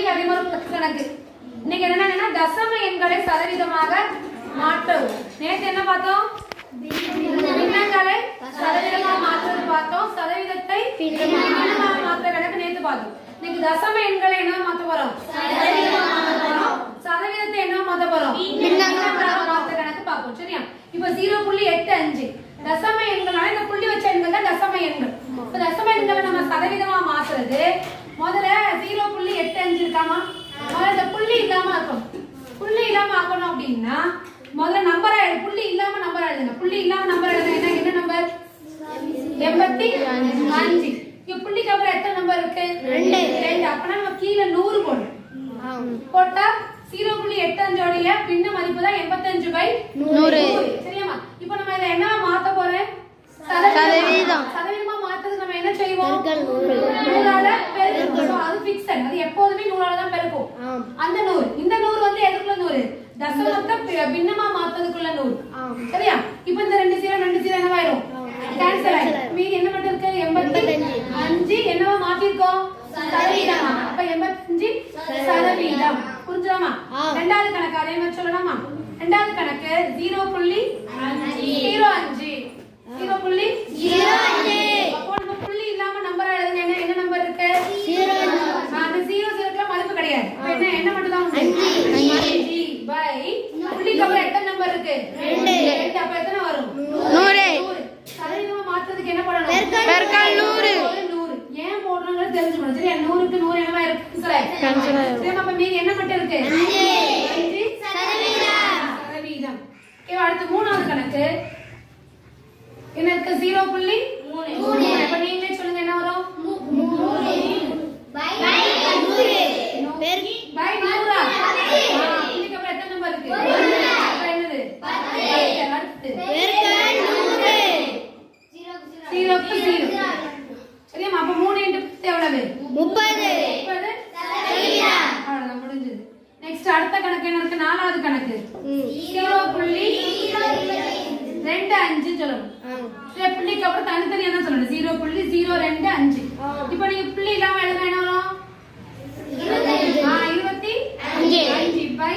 நாளைக்கு அதே மாதிரி பத்து கணக்கு இன்னைக்கு என்னன்னா தசம எண்களை சதவீதமாக மாற்றவும் நேத்து என்ன பார்த்தோம் பின்னங்களை சதவீதமாக மாற்றுறது பார்த்தோம் சதவீதத்தை பின்னமாக மாற்ற கணக்கு நேத்து பார்த்தோம் இன்னைக்கு தசம எண்களை என்ன மாத்த போறோம் சதவீதத்தை என்ன மாத்த போறோம் பின்னங்களாக மாற்ற கணக்கு பார்ப்போம் சரியா இப்ப ஜீரோ புள்ளி எட்டு அஞ்சு தசம எண்கள்னால இந்த புள்ளி வச்ச எண்கள் தான் தசம எண்கள் இப்ப தசம எண்களை நம்ம சதவீதமா மாத்துறது முதல்ல ஜீரோ புள்ளி எட்டு அஞ்சு இருக்காமா முதல்ல இந்த புள்ளி இல்லாம இருக்கும் புள்ளி இல்லாம ஆக்கணும் அப்படின்னா முதல்ல நம்பரா எழுது புள்ளி இல்லாம நம்பர் எழுதுங்க புள்ளி இல்லாம நம்பர் எழுதுங்க என்ன என்ன நம்பர் எண்பத்தி அஞ்சு இங்க புள்ளிக்கு அப்புறம் எத்தனை நம்பர் இருக்கு ரெண்டு ரெண்டு அப்பனா நம்ம கீழே நூறு போடணும் போட்டா ஜீரோ புள்ளி எட்டு அஞ்சோடைய பின்ன மதிப்பு தான் எண்பத்தஞ்சு பை நூறு. சரியாமா இப்போ நம்ம இதை என்ன மாத்த போறோம் சதவீதம். சதவீதமா மாத்துறது நம்ம என்ன செய்வோம் பெருக்கல் நூறு. நூறால பெருக்கணும் So, அது பிக்சட் அது எப்போதுமே நூறால தான் பெருக்கும் ஆம். அந்த நூறு இந்த நூறு வந்து எதுக்குள்ள நூறு தசமத்தை பி- பின்னமா மாத்ததுக்குள்ள நூறு சரியா இப்போ இந்த ரெண்டு சீரோ ரெண்டு சீரோ என்னவாயிரும் கேன்சல் ஆயிடும் மீதி என்ன மட்டும் இருக்கு எண்பத்தி அஞ்சு என்னவா மாத்திருக்கோம் சதவீதமா அப்ப எண்பத்தஞ்சு சதவீதம் புரிஞ்சுதாமா ரெண்டாவது கணக்கு அதே மாதிரி சொல்லலாமா ரெண்டாவது கணக்கு ஜீரோ புள்ளி ஜீரோ அஞ்சு ஜீரோ புள்ளி அப்போ நம்ம புள்ளி இல்லாம நம்பர் எழுதுங்க என்ன என்ன நம்பர் இருக்கு ஆ, அந்த ஜீரோ ஜீரோக்குள்ள மதிப்பு கிடையாது அப்ப என்ன என்ன மட்டும் தான் அஞ்சு பை புள்ளிக்கு அப்புறம் எத்தனை நம்பர் இருக்கு ரெண்டு அப்ப எத்தனை வரும் நூறு. நூறு சதவீதமா மாத்துறதுக்கு என்ன பண்ணணும் பெருக்கல் நூறு. ஒரு நூறு ஏன் போடுறோங்கிறது தெரிஞ்சுக்கணும் சரியா நூறுக்கு நூறு என்னவா இருக்கு Cancel ஆயிரும். சரி அப்ப மீதி என்ன மட்டும் இருக்கு அஞ்சு சதவீதம் ஓகே அடுத்து மூணாவது கணக்கு என்ன இருக்கு ஜீரோ புள்ளி மூணு அப்ப நீங்களே சொல்லுங்க என்ன வரும் பை நூறா ஆ, புள்ளிக்கு அப்புறம் எத்தனை நம்பர் இருக்கு அப்ப என்னது அடுத்து ஜீரோக்கு ஜீரோ சரியாம்மா அப்ப மூணு இன்ட்டு பத்து எவ்வளவு முப்பது முப்பது அவ்வளவுதான் முடிஞ்சது நெக்ஸ்ட் அடுத்த கணக்கு என்ன இருக்கு நாலாவது கணக்கு ஜீரோ புள்ளி ரெண்டு அஞ்சு சொல்லணும் சரி, புள்ளிக்கு அப்புறம் தனித்தனியா தான் சொல்லணும் ஜீரோ புள்ளி ஜீரோ ரெண்டு அஞ்சு இப்போ நீங்க புள்ளி இல்லாம எழுதுனா என்ன வரும் ஆ, இருபத்தி அஞ்சு பை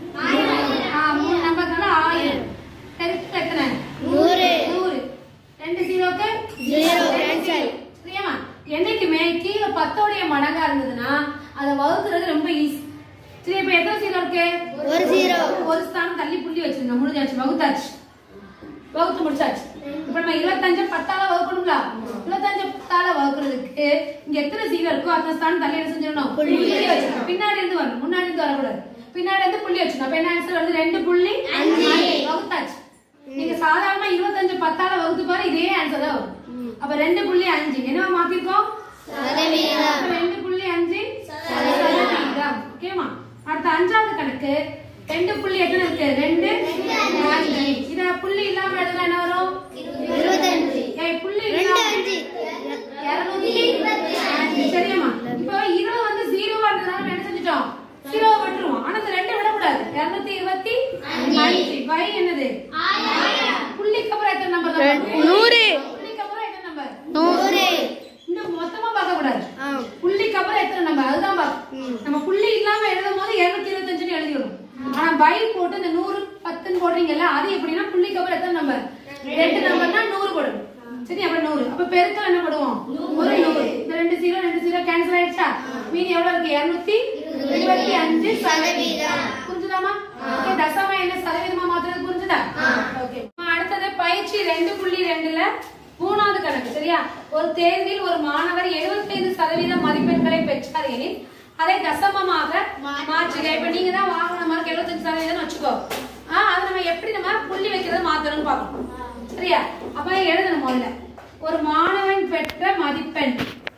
ஆ, மூணு நம்பர்னால ஆயிரம் பெருக்கு எத்தனை நூறு. நூறு ரெண்டு ஜீரோக்கு ஜீரோ. ரெண்டு ஜீரோ. சரியாம்மா என்னைக்குமே கீழே பத்தோடைய மடங்கா இருந்ததுன்னா அதை வகுக்கிறது ரொம்ப ஈஸி சரி இப்ப எத்தனை ஜீரோ இருக்கு ஒரு ஜீரோ. ஒரு ஸ்தானம் தள்ளி புள்ளி வச்சிருங்க முடிஞ்சாச்சு வகுத்தாச்சு வகுத்து முடிச்சாச்சு இப்ப நம்ம இருபத்தஞ்சு பத்தால வகுக்கணும்ல இருபத்தஞ்சு பத்தால வகுக்கிறதுக்கு இங்க எத்தனை ஜீரோ இருக்கோ அத்தனை ஸ்தானம் தள்ளி என்ன செஞ்சிடணும் புள்ளி வச்சிடணும் பின்னாடி இருந்து வரணும் முன்னாடி இருந்து வரக்கூடாது பின்னாடி இருந்து புள்ளி வச்சிடணும் அப்ப என்ன ஆன்சர் வந்து ரெண்டு புள்ளி வகுத்தாச்சு நீங்க சாதாரணமா இருபத்தஞ்சு பத்தால வகுத்து பாரு இதே ஆன்சர் தான் வரும் அப்ப ரெண்டு புள்ளி அஞ்சு என்னவா மாத்திருக்கோம் சதவீதம். அப்ப ரெண்டு புள்ளி அஞ்சு சதவீதம் ஓகேமா அடுத்த அஞ்சாவது கணக்கு ரெண்டு புள்ளி எத்தனை இருக்கு ரெண்டு அஞ்சு இத புள்ளி இல்லாம எழுதுனா என்ன வரும் இருபத்தஞ்சு ஏய் புள்ளி ரெண்டு இல்லாம அஞ்சு இருநூத்தி அஞ்சு சரியாம்மா இப்போ இருபது வந்து ஜீரோவா இருந்ததால நம்ம என்ன செஞ்சுட்டோம் ஜீரோ விட்டுருவோம் ஆனா இந்த ரெண்டு விடக்கூடாது இருநூத்தி இருபத்தி அஞ்சு பை என்னது புள்ளிக்கு அப்புறம் எத்தனை நம்பர் நூறு. புள்ளிக்கு அப்புறம் எத்தனை நம்பர் நூறு இன்னும் மொத்தமா பார்க்க கூடாது ஆ. புள்ளிக்கு அப்புறம் எத்தனை நம்பர் அதுதான் பார்க்கணும் நம்ம புள்ளி இல்லாம எழுதும் போது இருநூத்தி இருபத்தஞ்சுன்னு எழுதிடணும் ஆனா பை போட்டு இந்த நூறு பத்துன்னு போடுறீங்கல்ல அது எப்படின்னா புள்ளிக்கு அப்புறம் எத்தனை நம்பர் ரெண்டு நம்பர்னா நூறு போடணும் சரி அப்புறம் நூறு அப்ப பெருக்கல் என்ன போடுவோம் ஒரு நூறு இந்த ரெண்டு ஜீரோ ரெண்டு ஜீரோ கேன்சல் ஆயிடுச்சா மீதி எவ்வளவு இருக்கு இருநூத்தி இருபத்தி அஞ்சு சதவீதம் புரிஞ்சுதாமா ஓகே தசம என்ன சதவீதமா மாத்துறது புரிஞ்சுதா ஓகே அடுத்தது பயிற்சி ரெண்டு புள்ளி ரெண்டுல மூணாவது கணக்கு சரியா ஒரு தேர்வில் ஒரு மாணவர் 75% சதவீத மதிப்பெண்களை பெற்றார் எனில் அதை தசமமாக மாற்றுக இப்ப நீங்க தான் வாங்கின மார்க் 75% சதவீதம் வச்சுக்கோ ஆஹ் அது நம்ம எப்படி நம்ம புள்ளி வைக்கிறது மாத்தணும்னு பார்க்கணும் சரியா அப்ப எழுதணும் முதல்ல ஒரு மாணவன் பெற்ற மதிப்பெண்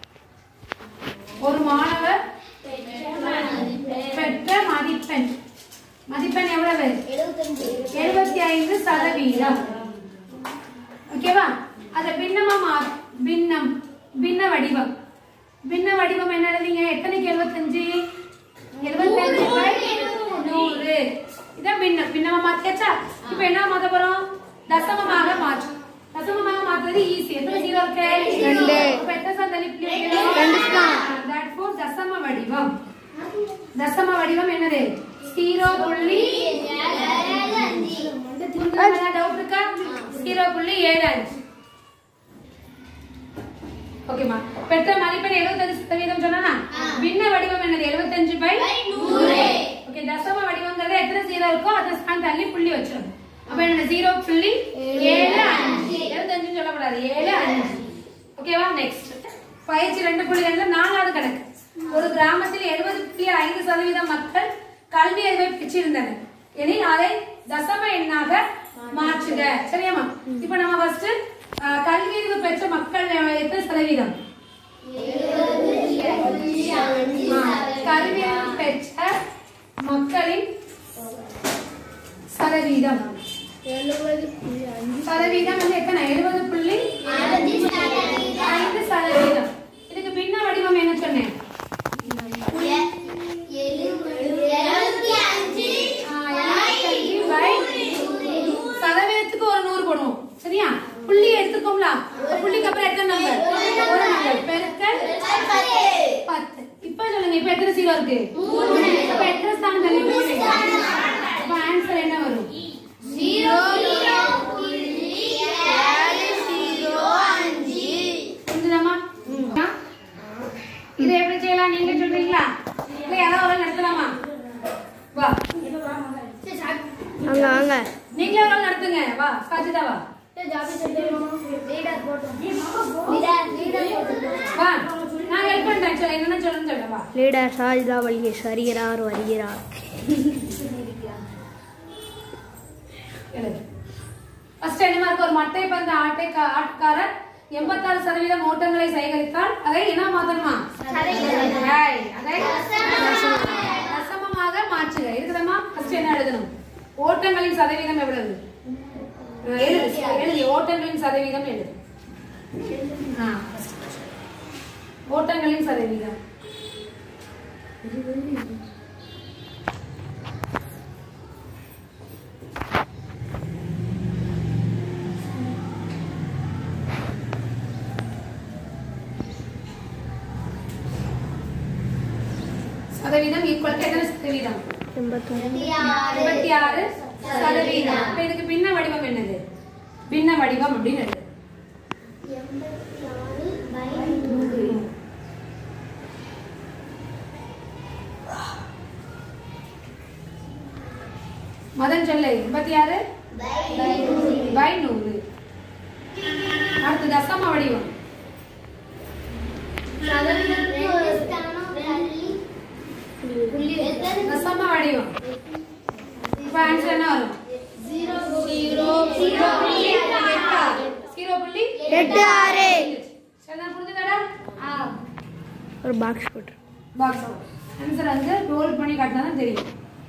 ஒரு மாணவர் பெற்ற மதிப்பெண் மதிப்பெண் எவ்வளவு எழுபத்தி ஐந்து சதவீதம் ஓகேவா அத பின்னமா மா பின்னம் பின்ன வடிவம் பின்ன வடிவம் என்ன எழுதிங்க எத்தனைக்கு எழுபத்தஞ்சு எழுபத்தஞ்சு பை நூறு இதான் பின்னம் பின்னமா மாத்தியாச்சா இப்ப என்ன மாத்த போறோம் தசமமாக மாற்றும் தசமமாக மாத்துறது ஈஸி எத்தனை ஜீரோ இருக்கு ரெண்டு. இப்ப எத்தனை சந்தலி ரெண்டு தான். தட்போர் தசம வடிவம் தசம வடிவம் என்னது ஜீரோ புள்ளி டவுட் இருக்கா ஜீரோ புள்ளி ஏழு அஞ்சு ஓகேமா பெற்ற மதிப்பெண் எழுபத்தஞ்சு சதவீதம் சொன்னா பின்ன வடிவம் என்னது எழுபத்தஞ்சு பை ஓகே தசம வடிவங்கிறது எத்தனை ஜீரோ இருக்கோ அதை ஸ்தான் தள்ளி புள்ளி வச்சிடும் அப்ப என்ன ஜீரோ புள்ளி ஏழு அஞ்சு எழுபத்தஞ்சு சொல்லக்கூடாது ஏழு அஞ்சு ஓகேவா நெக்ஸ்ட் பயிற்சி ரெண்டு புள்ளி ரெண்டு நாலாவது கணக்கு ஒரு கிராமத்தில் எழுபது புள்ளி ஐந்து சதவீதம் மக்கள் கல்வி அறிவை பெற்றிருந்தனர் எனில் அதை தசம எண்ணாக மாற்றுக சரியாமா இப்ப நம்ம ஃபர்ஸ்ட் கல்வி அறிவு பெற்ற மக்கள் எத்தனை சதவீதம் ஆ, கல்வி அறிவு பெற்ற மக்களின் சதவீதம் சதவீதம் வந்து எத்தனை எழுபது புள்ளி ஐந்து சதவீதம் இதுக்கு பின்ன வடிவம் என்ன சொன்னேன் ஆ, எழுபத்தஞ்சு by சதவீதத்துக்கு ஒரு நூறு போடுவோம் சரியா புள்ளி எடுத்துக்கோம்ல ஒரு புள்ளிக்கு அப்புறம் எத்தனை நம்பர் ஒரு நம்பர் பெருக்கல் பத்து இப்ப சொல்லுங்க இப்ப எத்தனை ஜீரோ இருக்கு இப்ப எத்தனை ஸ்தானம் தள்ளி போடுவீங்க அப்ப ஆன்சர் என்ன வரும் புரிஞ்சுதாம்மா ஆ? இதை எப்படி செய்யலாம் நீங்க சொல்றீங்களா இல்ல யாராவது ஒரு ஆள் நடத்தலாமா வா அங்க வாங்க நீங்களே ஒரு ஆள் நடத்துங்க வா சாஜிதா வா வா நான் ஹெல்ப் பண்றேன் சொல்ல என்னென்ன சொல்லுன்னு சொல்ல வா லீடர் சாஜிதா வலிகேஷ் வருகிறார் வருகிறார் எழுது ஃபர்ஸ்ட் என்ன இருக்கு ஒரு மட்டை பந்து ஆட்டை ஆட்டக்காரர் எண்பத்தாறு சதவீதம் ஓட்டங்களை சேகரித்தால் அதை என்ன மாத்தணுமா Right. அதை தசமமாக மாற்றுக இருக்குதம்மா ஃபர்ஸ்ட் என்ன எழுதணும் ஓட்டங்களின் சதவீதம் எவ்வளவு அஹ் எழுது எழுதி ஓட்டங்களின் சதவீதம் எழுது ஆ, first. ஓட்டங்களின் சதவீதம் சதவீதம் ஈக்குவல் எத்தனை சதவீதம் இருபத்தி ஆறு சதவீதம் அப்ப இதுக்கு பின்ன வடிவம் என்னது பின்ன வடிவம் அப்படின்னு எழுது மதன் சொல்ல எண்பத்தி ஆறு பை நூறு அடுத்து தசம வடிவம் தசம வடிவம் இப்ப ஆன்சர் என்ன வரும் ஜீரோ புள்ளி எட்டு ஆறு சரிதான் புரிஞ்சுதாடா ஒரு பாக்ஸ் போட்டு பாக்ஸ் ஆன்சர் வந்து ரோல் பண்ணி காட்டினா தான் தெரியும்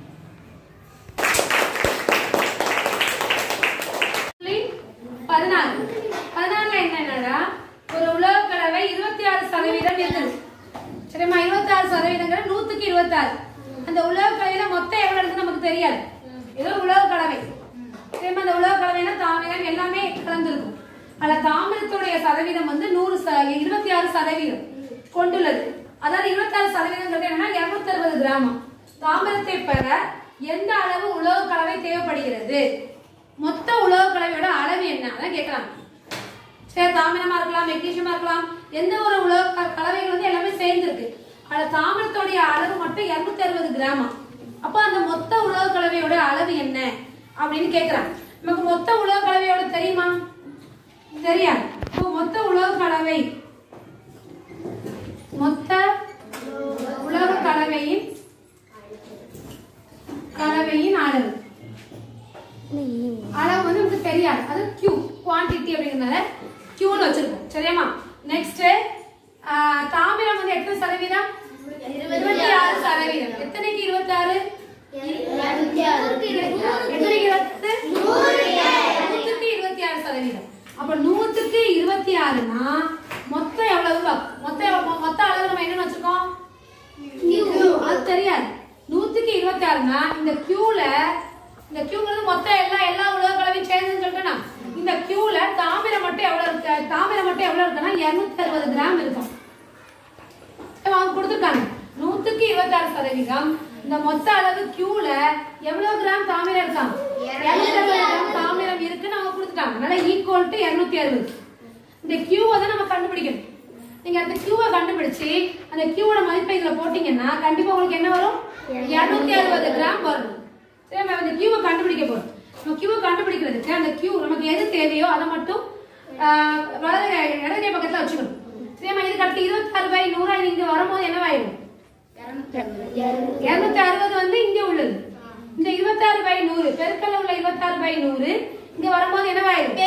புள்ளி பதினாலு பதினாலுல என்னன்னா ஒரு உலக கலவை இருபத்தி ஆறு சதவீதம் இருந்தது சரிம்மா இருபத்தி ஆறு சதவீதங்கிற நூத்துக்கு இருபத்தாறு அந்த உலக கலவையில மொத்தம் எவ்வளவு இருக்கு நமக்கு தெரியாது ஏதோ உலக கலவை சரிம்மா அந்த உலக கலவைனா தாமிரம் எல்லாமே கலந்துருக்கும் அதுல தாமிரத்துடைய சதவீதம் வந்து நூறு இருபத்தி ஆறு சதவீதம் கொண்டுள்ளது அதாவது இருபத்தி ஆறு சதவீதங்கிறது என்னன்னா இருநூத்தி அறுபது கிராமம் தாமிரத்தை பெற எந்த அளவு உலக கலவை தேவைப்படுகிறது மொத்த உலக கலவையோட அளவு என்ன அதான் கேட்கலாம் சரி தாமிரமா இருக்கலாம் மெக்னீசியமா இருக்கலாம் எந்த ஒரு உலக க- கலவைகள் வந்து எல்லாமே சேர்ந்துருக்கு அதுல தாமிரத்தோடைய அளவு மட்டும் இருநூத்தி அறுபது கிராமம் அப்போ அந்த மொத்த உலக கலவையோட அளவு என்ன அப்படின்னு கேக்குறான் நமக்கு மொத்த உலக கலவையோட தெரியுமா தெரியாது இப்போ மொத்த உலக கலவை மொத்த உலக கலவையின் கலவையின் அளவு அளவு வந்து நமக்கு தெரியாது அது Q குவாண்டிட்டி அப்படிங்கறதுனால Qன்னு வச்சிருக்கோம் சரியாமா நெக்ஸ்ட் தாமிரம் வந்து எத்தனை சதவீதம் இருபத்தி ஆறு சதவீதம் எத்தனைக்கு இருபத்தி ஆறு எத்தனைக்கு இருபத்து நூத்துக்கு இருபத்தி ஆறு சதவீதம் அப்ப நூத்துக்கு இருபத்தி ஆறுனா மொத்தம் எவ்வளவு வா- மொத்த மொ- மொத்த அளவு நம்ம என்ன வச்சிருக்கோம் அது தெரியாது நூத்துக்கு இருபத்தி ஆறுனா இந்த கியூல இந்த கியூங்கிறது மொத்தம் எல்லா எல்லா உலக கலவையும் சேர்ந்துன்னு சொல்லிட்டேனா இந்த கியூல தாமிரம் மட்டும் எவ்வளவு இருக்கு தாமிரம் மட்டும் எவ்வளவு இருக்குன்னா இருநூத்தி அறுபது கிராம் இருக்கும் இப்ப அவங்க கொடுத்துருக்காங்க நூத்தி நூத்துக்கு இருபத்தாறு சதவீதம் இந்த மொத்த அளவு கியூல எவ்வளவு கிராம் தாமிரம் இருக்கான் இருநூத்தி அறுபது கிராம் தாமிரம் இருக்குன்னு அவங்க கொடுத்துட்டாங்க அதனால ஈக்குவல் டு இருநூத்தி அறுபது இந்த கியூவை தான் நம்ம கண்டுபிடிக்கணும் நீங்க அந்த கியூவை கண்டுபிடிச்சு அந்த கியூவோட மதிப்பை இதுல போட்டீங்கன்னா கண்டிப்பா உங்களுக்கு என்ன வரும் இருநூத்தி அறுபது கிராம் வரும் சரி நம்ம அந்த கியூவை கண்டுபிடிக்க போறோம் நம்ம கியூவை கண்டுபிடிக்கிறதுக்கு அந்த கியூ நமக்கு எது தேவையோ அதை மட்டும் ஆஹ், வலது கை- இடது கை பக்கத்துல வச்சுக்கணும் சரியா இதுக்கு அடுத்து இருபத்தாறு பை நூறா இது இங்க வரும்போது என்னவாயிடும் இருநூத்தி அறுபது வந்து இங்க உள்ளது இந்த இருபத்தாறு பை நூறு பெருக்கல்ல உள்ள இருபத்தாறு பை நூறு இங்க வரும்போது என்னவாயிடும்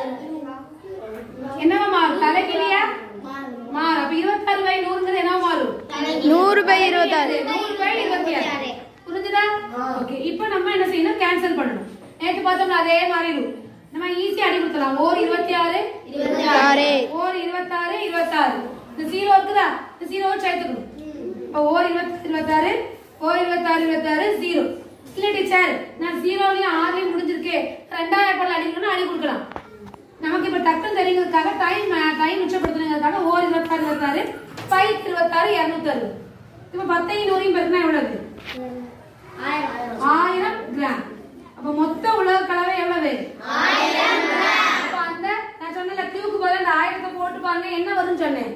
என்னவா மாறும் தலைகிலியா மாறும் அப்ப இருபத்தாறு பை நூறுங்கிறது என்னவா மாறும் நூறு பை இருபத்தாறு நூறு பை இருபத்தி ஆறு புரிஞ்சுதா ஓகே இப்போ நம்ம என்ன செய்யணும் கேன்சல் பண்ணணும் நேற்று பார்த்தோம்னா அதே மாதிரி ரூல் நம்ம ஈஸியா அடி கொடுத்தலாம் ஓர் இருபத்தி ஆறு ஆறு ஓர் இருபத்தாறு இருபத்தாறு இந்த ஜீரோ இருக்குதா இந்த ஜீரோவை சேர்த்துக்கணும் இப்போ ஓர் இருபத்தி இருபத்தாறு ஓர் இருபத்தாறு இருபத்தாறு ஜீரோ இல்ல டீச்சர் நான் ஜீரோலையும் ஆறுலையும் முடிஞ்சிருக்கு ரெண்டாயிரம் படம் அடிக்கணும்னு அடி கொடுக்கலாம் நமக்கு இப்ப டக்குன்னு தெரியுங்கிறதுக்காக டைம் டைம் மிச்சப்படுத்தணுங்கிறதுக்காக ஓர் இருபத்தாறு இருபத்தாறு ஃபைவ் இருபத்தாறு இரநூத்தி அறுபது இப்ப பத்தையும் நூறையும் பெருக்கினா எவ்வளவு ஆயிரம் கிராம் அப்ப மொத்த உலக கலவை எவ்வளவு அப்ப அந்த நான் சொன்னல கியூக்கு பதிலா அந்த ஆயிரத்தை போட்டு பாருங்க என்ன வரும்னு சொன்னேன்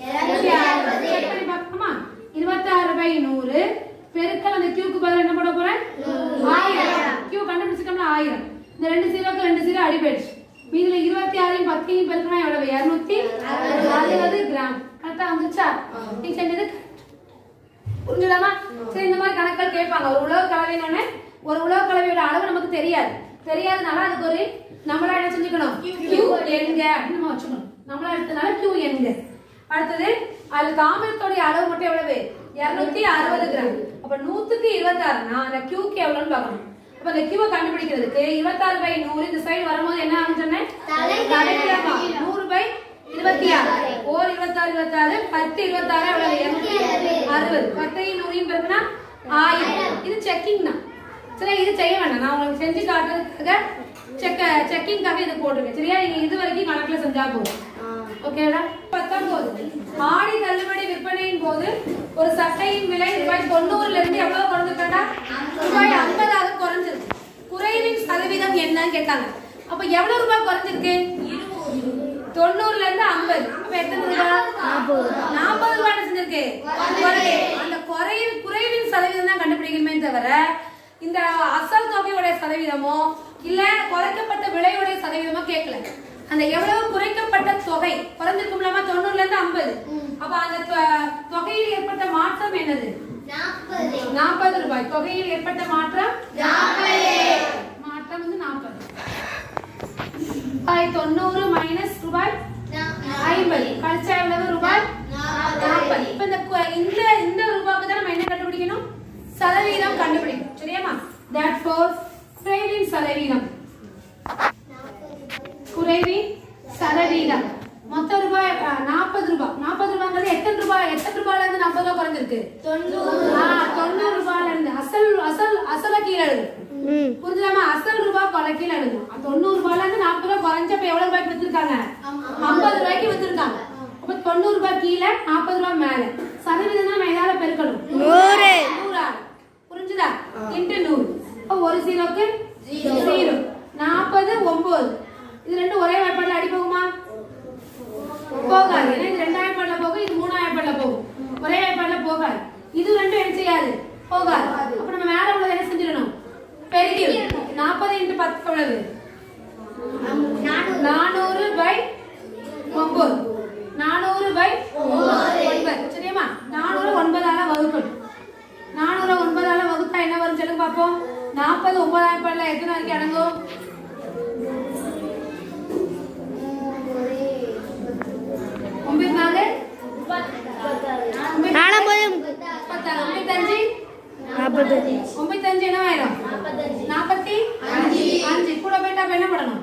Check பண்ணி பார்க்கணுமா இருபத்தாறு பை நூறு பெருக்கல் அந்த கியூக்கு பதிலா என்ன போட போறேன் ஆயிரம் கியூ கண்டுபிடிச்சிட்டோம்னா ஆயிரம் இந்த ரெண்டு ஜீரோக்கு ரெண்டு ஜீரோ அடி போயிடுச்சு மீதுல இருபத்தி ஆறையும் பத்தையும் பெருக்கினா எவ்வளவு இருநூத்தி அறுபது கிராம் கரெக்டா வந்துச்சா நீ செஞ்சது புரிஞ்சுதாமா சரி இந்த மாதிரி கணக்குகள் கேட்பாங்க ஒரு உலக கலவைன்னு ஒரு உலக கலவையோட அளவு நமக்கு தெரியாது தெரியாதனால அதுக்கு ஒரு நம்மளா என்ன செஞ்சுக்கணும் கியூ எங்க அப்படின்னு நம்ம வச்சுக்கணும் நம்மளா எடுத்தனால கியூ எங்க அடுத்தது அதுல தாமிரத்தோடைய அளவு மட்டும் எவ்வளவு இருநூத்தி அறுபது கிராம் அப்ப நூத்துக்கு இருபத்தாறுனா அந்த கியூக்கு எவ்வளவுன்னு பார்க்கணும் அப்ப அந்த கியூவை கண்டுபிடிக்கிறதுக்கு இருபத்தாறு பை நூறு இந்த சைடு வரும்போது என்ன ஆகும் சொன்னேன் தலைக்கிழமா நூறு பை இருபத்தி ஆறு ஓர் இருபத்தாறு இருபத்தாறு பத்து இருபத்தாறு எவ்வளவு இருநூத்தி அறுபது பத்தையும் நூறையும் பிறகுனா ஆயிரம் இது செக்கிங் தான் சரி இது செய்ய வேண்டாம் நான் உங்களுக்கு செஞ்சு காட்டுறதுக்காக செக்க செக்கிங்காக இது போட்டிருக்கேன் சரியா நீங்க இது வரைக்கும் கணக்குல செஞ்சா போதும் ஓகேடா பத்தொன்பது ஆடி தள்ளுபடி விற்பனையின் போது ஒரு சட்டையின் விலை ரூபாய் தொண்ணூறுல இருந்து எவ்வளவு குறைஞ்சிருக்கா ரூபாய் ஐம்பதாக குறைஞ்சிருக்கு குறைவின் சதவீதம் என்னன்னு கேட்டாங்க அப்ப எவ்வளவு ரூபாய் குறைஞ்சிருக்கு தொண்ணூறுல இருந்து ஐம்பது அப்ப எத்தனை ரூபாய் நாற்பது ரூபாய் என்ன செஞ்சிருக்கு குறைவு. அந்த குறைவு குறைவின் சதவீதம் தான் கண்டுபிடிக்கணுமே தவிர இந்த அசல் தொகையுடைய சதவீதமோ இல்ல குறைக்கப்பட்ட விலையுடைய சதவீதமோ கேட்கல அந்த எவ்வளவு குறைக்கப்பட்ட தொகை குறைஞ்சிருக்கும்லாமா தொண்ணூறுல இருந்து ஐம்பது அப்ப அந்த தொ- தொகையில் ஏற்பட்ட மாற்றம் என்னது நாற்பது ரூபாய் தொகையில் ஏற்பட்ட மாற்றம் மாற்றம் வந்து நாற்பது ரூபாய் தொண்ணூறு மைனஸ் ரூபாய் ஐம்பது கழிச்சா எவ்வளவு ரூபாய் நாற்பது இப்ப இந்த கு- இந்த இந்த ரூபாய்க்கு தான் நம்ம என்ன கண்டுபிடிக்கணும் சதவீதம் கண்டுபிடிக்கணும் சரியாமா தட் ஃபோர் குறைவின் சதவீதம் குறைவின் சதவீதம் மொத்த ரூபாய் நாற்பது ரூபாய் நாற்பது ரூபாங்கிறது எத்தனை ரூபாய் எத்தனை ரூபாயில இருந்து நாற்பது ரூபாய் குறைஞ்சிருக்கு ஆ, தொண்ணூறு ரூபாயில இருந்து அசல் அசல் அசல கீழே எழுது ம் புரிஞ்சுலாமா அசல் ரூபாய் கொலை கீழே எழுதணும் அப்ப தொண்ணூறு ரூபாயில இருந்து நாற்பது ரூபாய் குறைஞ்சப்ப எவ்வளவு ரூபாய்க்கு வித்திருக்காங்க ஐம்பது ரூபாய்க்கு வித்திருக்காங்க அப்ப தொண்ணூறு ரூபாய் கீழே நாற்பது ரூபாய் மேல சதவீதம் தான் நம்ம எதால பெருக்கணும் நூறு. நூறா புரிஞ்சுதா இன்ட்டு நூறு அப்ப ஒரு ஜீரோக்கு ஜீரோ நாற்பது ஒன்பது இது ரெண்டும் ஒரே வாய்ப்பாடுல அடி போகுமா போகாது ஏன்னா இது ரெண்டாயிரம் பாடல போகும் இது மூணாயிரம் பாடல போகும் ஒரே வாய்ப்பாடுல போகாது இது ரெண்டும் என்ன செய்யாது போகாது அப்ப நம்ம மேல உள்ளதை என்ன செஞ்சிடணும் பெருக்கி நாற்பது இன்ட்டு பத்து எவ்வளவு நானூறு பை ஒன்பது நானூறு பை ஒன்பது சரியாமா நானூறு ஒன்பதால வகுக்கணும் நானூறு ஒன்பதால வகுத்தா என்ன வரும் சொல்லுங்க பாப்போம் நாற்பது ஒன்பதாயிரம் பாடல எத்தனை வரைக்கும் அடங்கும் ஒன்பது நாலு நாலாம்பது முப்பத்தாறு ஒன்பத்தஞ்சு நாற்பது ஒன்பத்தஞ்சு என்ன ஆயிரும் நாற்பத்தி அஞ்சு அஞ்சு கூட போயிட்டா அப்ப என்ன பண்ணணும்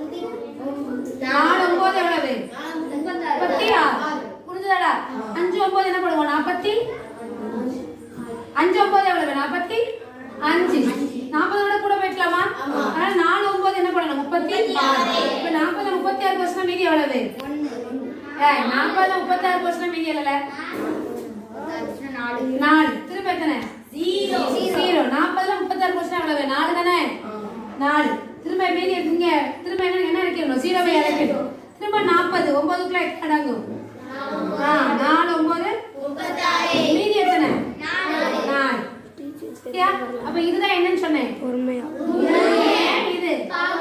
நாலு ஒன்பது எவ்வளவு முப்பத்தி ஆறு புரிஞ்சுதாடா அஞ்சு ஒன்பது என்ன பண்ணுவோம் நாற்பத்தி அஞ்சு ஒன்பது எவ்வளவு நாற்பத்தி அஞ்சு நாற்பது விட கூட போயிக்கலாமா அதனால நாலு ஒன்பது என்ன பண்ணணும் முப்பத்தி ஆறு இப்ப நாற்பது முப்பத்தி ஆறு பர்சன்ட் மீதி எவ்வளவு ஏய் நாற்பது முப்பத்தி ஆறு பர்சன்ட் மீதி இல்லல நாலு திரும்ப எத்தனை ஜீரோ நாற்பதுல முப்பத்தாறு கொஸ்டின் எவ்வளவு நாலு தானே நாலு திரும்ப மீதி இங்க திரும்ப என்ன என்ன இறக்கிடணும் ஜீரோ பை இறக்கிடும் திரும்ப நாற்பது ஒன்பதுக்குள்ள எத்தனை அடங்கும் ஆ, நாலு ஒன்பது மீதி எத்தனை நாலு சரியா? அப்ப இதுதான் என்னன்னு சொன்னேன் பொறுமையா இது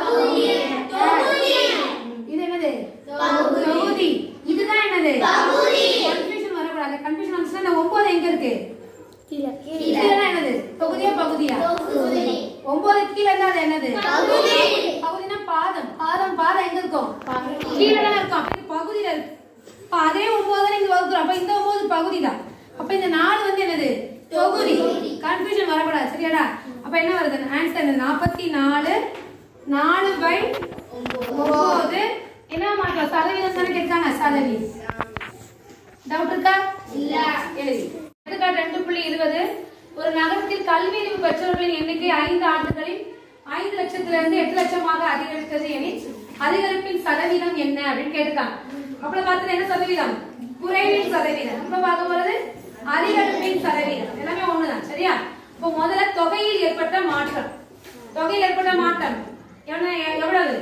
இது என்னது தொகுதி இதுதான் என்னது கன்ஃபியூஷன் வரக்கூடாது கன்ஃபியூஷன் வந்துச்சுன்னா இந்த ஒன்பது எங்க இருக்கு இதுதான் என்னது தொகுதியா பகுதியா ஒன்பது கீழே இருந்தா அது என்னது பகுதினா பாதம் பாதம் பாதம் எங்க இருக்கும் கீழே தானே இருக்கும் அப்ப இது பகுதியில இருக்கு அப்ப அதே ஒன்பது தானே இங்க வகுக்கிறோம் அப்ப இந்த ஒன்பது பகுதி தான் அப்ப இந்த நாலு வந்து என்னது தொகுதி கன்ஃபியூஷன் வரக்கூடாது சரியாடா அப்ப என்ன வருது ஆன்சர் என்னது நாற்பத்தி நாலு நாலு பை ஒன்பது என்ன மாட்டோம் சதவீதம் தானே கேட்காங்க சதவீதம் டவுட் இருக்கா இல்ல எழுதி எடுத்துக்காட்டு ரெண்டு புள்ளி இருபது ஒரு நகரத்தில் கல்வி அறிவு பெற்றவர்களின் எண்ணிக்கை ஐந்து ஆண்டுகளில் ஐந்து லட்சத்திலிருந்து எட்டு லட்சமாக அதிகரித்தது எனில் அதிகரிப்பின் சதவீதம் என்ன அப்படின்னு கேட்டுக்காங்க அப்புறம் பார்த்தது என்ன சதவீதம் குறைவின் சதவீதம் இப்ப பார்க்க போறது அதிகரிப்பின் சதவீதம் எல்லாமே ஒண்ணுதான் சரியா இப்போ முதல்ல தொகையில் ஏற்பட்ட மாற்றம் தொகையில் ஏற்பட்ட மாற்றம் எவ்வளவு எவ்வளவு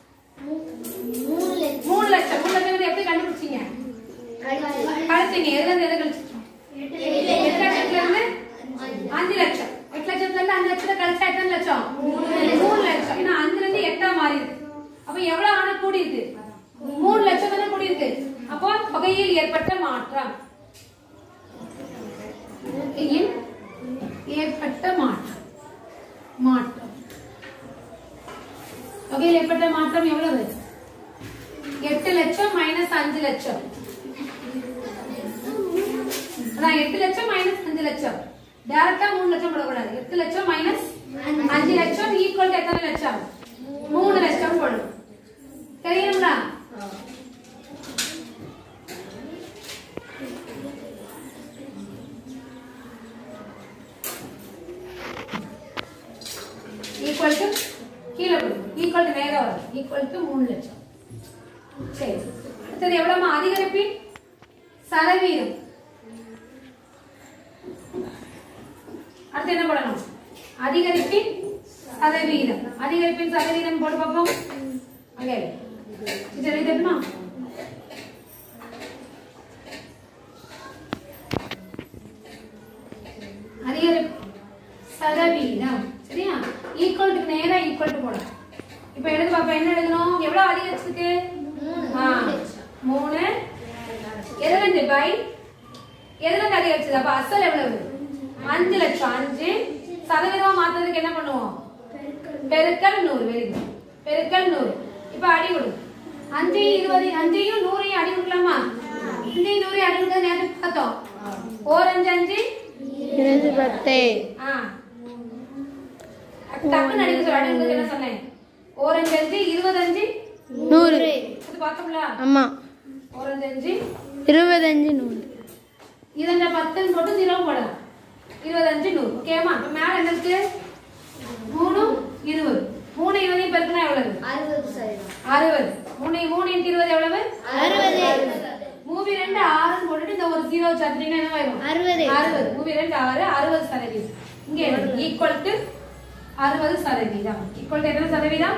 மூணு லட்சம் மூணு லட்சம் வந்து எப்படி கண்டுபிடிச்சீங்க கழிச்சீங்க எதுல இருந்து எதை கழிச்சிட்டோம் எட்டு லட்சத்துல இருந்து அஞ்சு லட்சம் எட்டு லட்சத்துல இருந்து அஞ்சு லட்சத்துல கழிச்சா எத்தனை லட்சம் மூணு லட்சம் ஏன்னா அஞ்சுல இருந்து எட்டா மாறி இருக்கு அப்ப எவ்வளவு ஆனா கூடி இருக்கு மூணு லட்சம் தானே கூடி இருக்கு அப்போ தொகையில் ஏற்பட்ட மாற்றம் தொகையில் ஏற்பட்ட மாற்றம் மாற்றம் தொகையில் ஏற்பட்ட மாற்றம் எவ்வளவு எட்டு லட்சம் மைனஸ் அஞ்சு லட்சம் அதான் எட்டு லட்சம் மைனஸ் அஞ்சு லட்சம் டேரக்டா மூணு லட்சம் போடக்கூடாது எட்டு லட்சம் மைனஸ் அஞ்சு லட்சம் ஈக்குவல் எத்தனை லட்சம் மூணு லட்சம் போடும் தெரியுங்களா ஈக்குவல் டு கீழே போடும் ஈக்குவல் டு நேரா வரும் ஈக்குவல் டு மூணு லட்சம் சரி அடுத்தது எவ்வளவு அதிகரிப்பின் சதவீதம் அடுத்து என்ன பண்ணணும் அதிகரிப்பின் சதவீதம் அதிகரிப்பின் சதவீதம் போட்டு பார்ப்போம் ஓகே டீச்சர் எழுதிட்டுமா அதிகரிப்பு சதவீதம் சரியா ஈக்குவல் டு நேரா ஈக்குவல் டு போடணும் இப்போ எழுது பாப்பா என்ன எழுதணும் எவ்வளவு அதிகரிச்சிருக்கு ஆ, மூணு எதுல இருந்து பை எதுல இருந்து அதிகரிச்சது அப்ப அசல் எவ்வளவு அஞ்சு லட்சம் அஞ்சு சதவீதமா மாத்துறதுக்கு என்ன பண்ணுவோம் பெருக்கல் நூறு வெரி குட் பெருக்கல் நூறு இப்ப அடி கொடு அஞ்சு இருபது அஞ்சையும் நூறையும் அடி கொடுக்கலாமா அஞ்சையும் நூறையும் அடி கொடுக்கறது நேரத்துக்கு பார்த்தோம் ஓர் அஞ்சு அஞ்சு இரண்டு பத்து ஆ டக்குன்னு அடிக்க சொல்ல அடி கொடுக்க என்ன சொன்னேன் ஓர் அஞ்சு அஞ்சு இருபது அஞ்சு நூறு இது பார்த்தோம்ல ஆமா ஓர் அஞ்சு அஞ்சு இருபத்தஞ்சு நூறு இதங்க பத்துன்னு போட்டு ஜீரோ போடலாம் இருபத்தஞ்சு நூறு ஓகேமா இப்ப மேல என்ன இருக்கு மூணு இருபது மூணு இருபதையும் பெருக்குனா எவ்வளவு அறுபது மூணு மூணு இன்ட்டு இருபது எவ்வளவு மூவி ரெண்டு ஆறுன்னு போட்டுட்டு இந்த ஒரு ஜீரோ சேர்த்தீங்கன்னா என்ன ஆயிரும் அறுபது. அறுபது மூவி ரெண்டு ஆறு அறுபது சதவீதம் இங்க ஈக்குவல் டு அறுபது சதவீதம் ஈக்குவல் டு எத்தனை சதவீதம்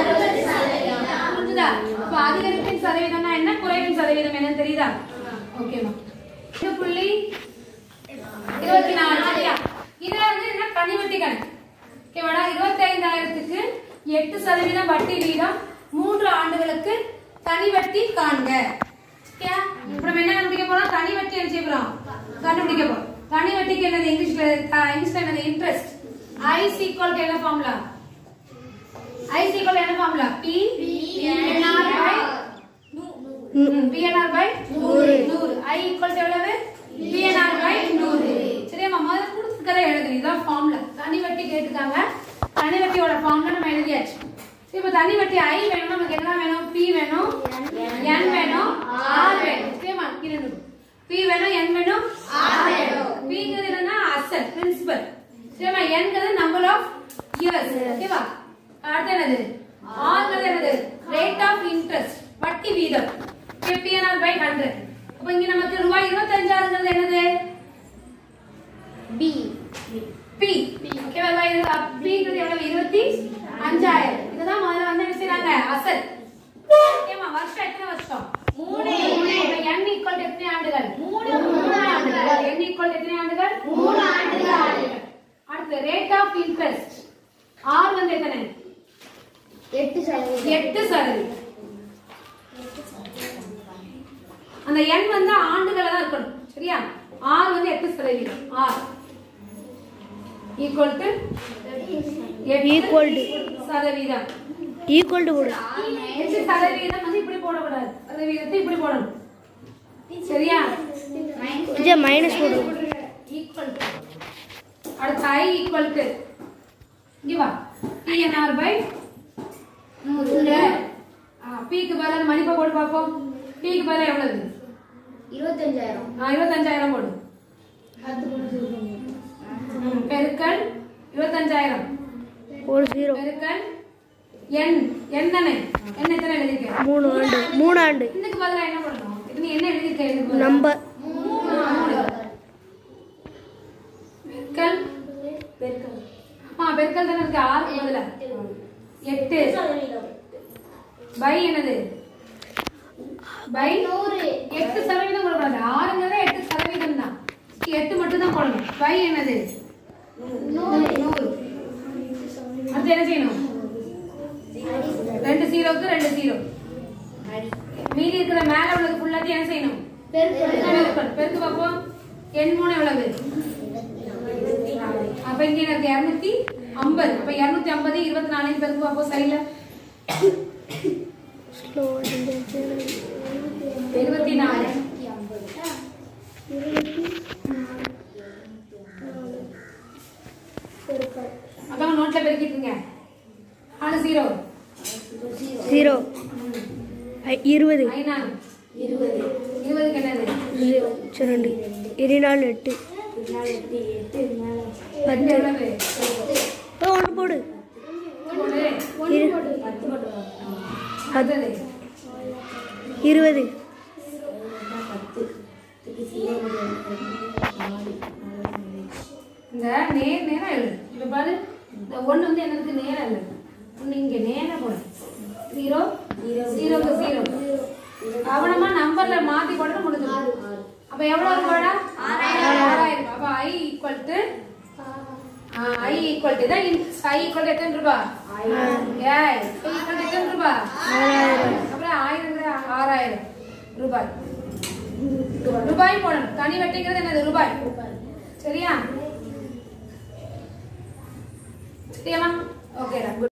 புரிஞ்சுதா அப்ப அதிகரிப்பின் சதவீதம்னா என்ன குறைவின் சதவீதம் என்னன்னு தெரியுதா ஓகேமா இது புள்ளி இருபத்தி நாலு சரியா இத வந்து என்ன கனிவட்டி கணக்கு ஓகேவாடா இருபத்தி ஐந்தாயிரத்துக்கு எட்டு சதவீதம் வட்டி வீதம் மூன்று ஆண்டுகளுக்கு தனி வட்டி காண்க ஓகேயா இப்ப நம்ம என்ன கண்டுபிடிக்க போறோம் தனி வட்டி என்ன செய்ய போறோம் கண்டுபிடிக்க போறோம் தனி வட்டிக்கு என்னது இங்கிலீஷ்ல அஹ், இங்கிலீஷ்ல என்னது இன்ட்ரெஸ்ட் ஐ ஈக்குவல் டு என்ன ஃபார்முலா ஐ ஈக்குவல் என்ன formula P NR by PNR by நூறு நூறு ஐ ஈக்குவல் எவ்வளவு பிஎன்ஆர் பை நூறு சரியாம்மா முதல்ல கொடுத்துருக்கதை எழுதுங்க இதான் ஃபார்ம்ல தனி வட்டி கேட்டுக்காங்க தனி வட்டியோட ஃபார்ம்ல நம்ம எழுதியாச்சு இப்போ தனி வட்டி ஐ வேணும் நமக்கு என்ன வேணும் பி வேணும் என் வேணும் ஆர் வேணும் சரியாம்மா கீழே பி வேணும் என் வேணும் ஆர் வேணும் பிங்கிறது என்னன்னா அசல் பிரின்சிபல் சரியாம்மா என்கிறது நம்பர் ஆஃப் இயர்ஸ் ஓகேவா அடுத்து என்னது ஆர்ங்கிறது என்னது ரேட் ஆஃப் இன்ட்ரெஸ்ட் வட்டி வீதம் பிஎன்ஆர் பை ஹண்ட்ரட் அப்ப இங்க நமக்கு ரூபாய் இருபத்தஞ்சாறுங்கிறது என்னது பி பி ஓகேவா இது பிங்கிறது எவ்வளவு இருபத்தி அஞ்சாயிரம் இதுதான் முதல்ல வந்து என்ன செய்றாங்க அசல் ஓகேமா வருஷம் எத்தனை வருஷம் மூணு n equal to எத்தனை ஆண்டுகள் மூணு ஆண்டுகள் n equal to எத்தனை ஆண்டுகள் மூணு ஆண்டுகள் அடுத்து ரேட் ஆஃப் இன்ட்ரெஸ்ட் r வந்து எத்தனை எட்டு சதவீதம் எட்டு சதவீதம் அந்த n வந்து ஆண்டுகள தான் இருக்கணும் சரியா r வந்து எட்டு சதவீதம் r equal to Equal to. சதவீதம் ஈக்குவல் டு போடு எட்டு சதவீதம் வந்து இப்படி போடக்கூடாது சதவீதத்தை இப்படி போடணும் சரியா விஜய் மைனஸ் போடு ஈக்குவல் டு அடுத்து i ஈக்குவல் டு இங்க வா pnr பை நூறு பிக்கு பதிலாக மதிப்பை போட்டு பார்ப்போம் பிக்கு பதிலாக எவ்வளவு இருபத்தஞ்சாயிரம் ஆ, இருபத்தஞ்சாயிரம் போடு ம், பெருக்கல் இருபத்தஞ்சாயிரம் ஒரு ஜீரோ பெருக்கல் என் என் தானே என் எத்தனை எழுதிருக்க மூணு ஆண்டு மூணு ஆண்டு இதுக்கு பதிலா என்ன பண்ணணும் இது நீ என்ன எழுதிருக்க இதுக்கு பதிலா? நம்பர் மூணு. பெருக்கல் ஆ பெருக்கல் தானே இருக்கு ஆறுக்கு பதிலா எட்டு பை என்னது பை நூறு எட்டு சதவீதம் கொடுக்கூடாது ஆறுங்கிறத எட்டு சதவீதம் தான் எட்டு மட்டும் தான் போடணும் பை என்னது நூறு நூறு அடுத்து என்ன செய்யணும் ரெண்டு ஜீரோக்கு ரெண்டு ஜீரோ மீதி இருக்கிற மேல உள்ளது ஃபுல்லாத்தையும் என்ன செய்யணும் பெருக்கல் பெருக்கு பார்ப்போம் எண் மூணு எவ்வளவு அப்ப இங்க எனக்கு இருநூத்தி ஐம்பது அப்ப இருநூத்தி ஐம்பது இருபத்தி நாலு பெருக்கு பார்ப்போம் சைட்ல ஸ்லோ இருபத்தி நாலு அதான் நோட்ல பெருக்கிட்டுங்க நாலு ஜீரோ ஜீரோ இருபது ஐநாலு இருபது இருபதுக்கு என்னது ஜீரோ ரெண்டு இருநாலு எட்டு பத்து எவ்வளவு ஓ, ஒன்று போடு போடு. இரு அடுத்தது இருபது இந்த நேர் நேரா எழுது இப்ப பாரு இந்த ஒண்ணு வந்து எனக்கு நேரா எழுது ஒண்ணு இங்க நேரா போடு ஜீரோ ஜீரோக்கு ஜீரோ கவனமா நம்பர்ல மாத்தி போட்டு முடிஞ்சு அப்ப எவ்வளவு இருக்கோடா ஆறாயிரம் அப்ப I equal to I equal to தான் ஐ ஈக்குவல் டு எத்தனை ரூபா ஏய் ஈக்குவல் டு எத்தனை ரூபா அப்புறம் ஆயிரம் ஆறாயிரம் ரூபாய் ரூபாய் போடணும் தனி வட்டிங்கிறது என்னது ரூபாய் சரியா சரியாமா ஓகேடா